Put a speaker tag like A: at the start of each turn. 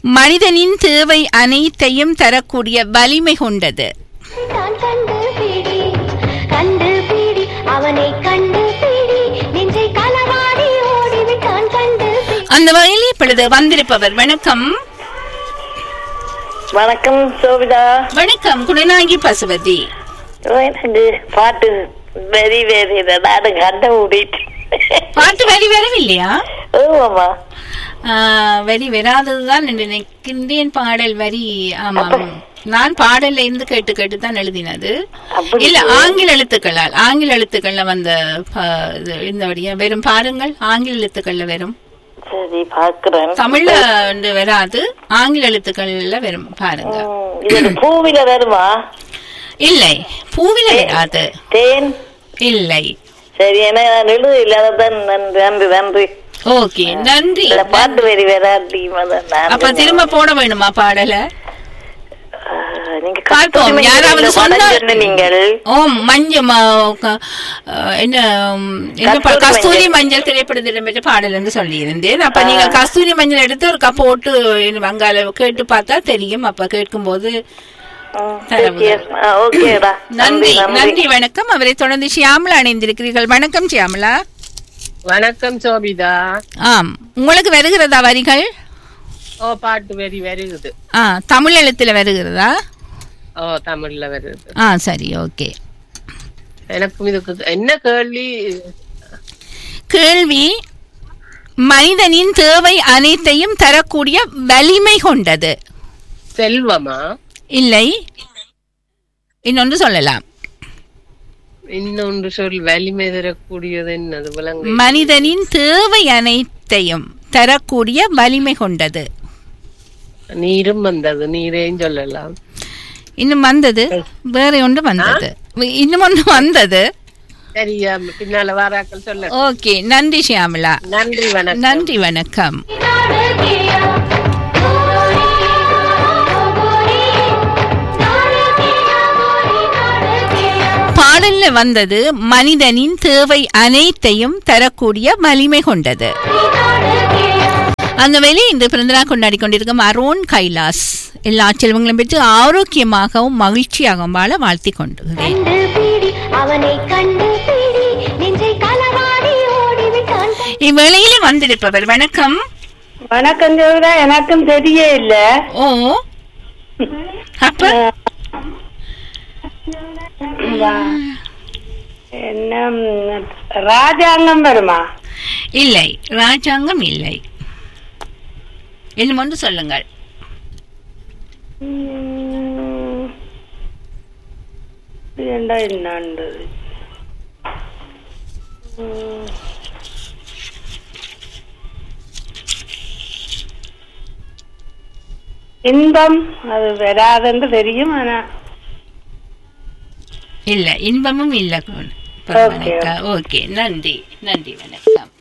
A: மனிதனின் தேவை அனைத்தையும் தரக்கூடிய வலிமை கொண்டது
B: நான் கண்டு பிடி கண்டு பிடி அவனை கண்டு பிடி நெஞ்சை களவாடி ஓடிவிட்டான் கண்டு பிடி
A: அந்த வகையில் இப்பொழுது வந்திருப்பவர் வணக்கம்
C: வணக்கம் சோபிதா
A: வணக்கம் குணநாயகி பசுபதி
C: எனக்கு பாட்டு வெரி வெரி நாடு கண்ட மூடிட்டு
A: பாட்டு வரி வரவில்லையா
C: ஓமாமா
A: ஆ, வரி வராததுதான் என்று நினைக்கின்றேன் பாடல் வரி ஆமாம் நான் பாடல்ல இருந்து கேட்டு கேட்டு தான் எழுதினது
C: அப்படி
A: இல்ல ஆங்கில எழுத்துக்களால் ஆங்கில எழுத்துக்கள்ல வந்த ப- இது இந்த வழியா வெறும் பாருங்கள் ஆங்கில எழுத்துக்கள்ல வரும்
C: சரி பாக்குறேன்
A: தமிழ்ல வந்து வராது ஆங்கில எழுத்துக்கள்ல வரும் பாருங்க
C: ம், இது பூவில வருமா
A: இல்லை பூவில வராது
C: தேன்
A: இல்லை
C: சரி ஏன்னா நான் எழுத இல்லாததான் நன்றி நன்றி நன்றி
A: ஓகே நன்றி
C: இல்ல பாட்டு வெரி வராட்டி
A: அப்ப திரும்ப போட வேணுமா பாடல
C: நீங்க
A: பார்ப்போம்
C: கஸ்தூரி
A: யாராவது
C: மஞ்சள்
A: சொன்னா
C: சொன்ன நீங்கள்
A: ஓ மஞ்சள் ம- க- அஹ், என்ன ம், என்ன பா-
C: கஸ்தூரி
A: கஸ்தூரி மஞ்சள் திரைப்படத்தில் பெற்ற பாடல் என்று சொல்லியிருந்தேன் அப்ப நீங்க கஸ்தூரி மஞ்சள் எடுத்து ஒரு கப் போட்டு அங்கால கேட்டு பார்த்தா தெரியும் அப்ப கேட்கும்போது தரவுகள்.
C: ஓகேடா
A: நன்றி நன்றி வணக்கம் அவரை தொடர்ந்து ஷியாமலா இணைந்திருக்கிறீர்கள் வணக்கம் ஷியாமலா
D: வணக்கம் சோபிதா
A: ஆம் உங்களுக்கு வருகிறதா வரிகள்
D: ஓ பாட்டு வெரி வருகுது
A: ஆ தமிழ் எழுத்துல வருகிறதா
D: ஓ தமிழ்ல வருது
A: ஆ சரி ஓகே
D: எனக்கும் இதுக்கு என்ன கேள்வி
A: கேள்வி மனிதனின் தேவை அனைத்தையும் தரக்கூடிய வலிமை கொண்டது
D: செல்வமா
A: இல்லை இன்னொன்று சொல்லலாம்
D: இன்னொன்று சொல் வலிமை தரக்கூடியது என்னது விலங்கு
A: மனிதனின் தேவை அனைத்தையும் தரக்கூடிய வலிமை கொண்டது
D: நீரும் வந்தது நீரையும் சொல்லலாம்
A: இன்னும் வந்தது வேற ஒன்று வந்தது இன்னும் ஒன்று வந்தது
D: சரியா பின்னால வாராக்கள் சொல்ல
A: ஓகே நன்றி ஷியாமலா
D: நன்றி வணக்கம்
A: நன்றி வணக்கம்
B: நாடகியா கோரி கோரி நாடகியா கோரி நாடகியா
A: பாடல்ல வந்தது மனிதனின் தேவை அனைத்தையும் தரக்கூடிய வலிமை கொண்டது அந்த வேலை இந்த பிறந்தநாள் கொண்டாடி கொண்டிருக்கும் அரோன் கைலாஸ் எல்லா செல்வங்களும் பெற்று ஆரோக்கியமாகவும் மகிழ்ச்சியாகவும் வாழ வாழ்த்தி கொண்டுகிறேன்
B: கண்டு பிடி அவனை கண்டு பிடி நெஞ்சை களவாடி ஓடிவிட்டான்
A: இவ்வேளையிலே வந்திருப்பவர் வணக்கம்
C: வணக்கம் ஜோதிடா எனக்கும் தெரிய இல்ல
A: ஓ அப்ப
C: என்ன ம், ராஜாங்கம் வருமா
A: இல்லை ராஜாங்கம் இல்லை இன்னும் ஒன்று சொல்லுங்கள்
C: ம், ஏண்டா என்னாண்டு ம். இன்பம் அது வராதுன்னு தெரியும் ஆனா
A: இல்ல இன்பமும் இல்ல
C: Okay.
A: ஓகே நன்றி நன்றி வணக்கம்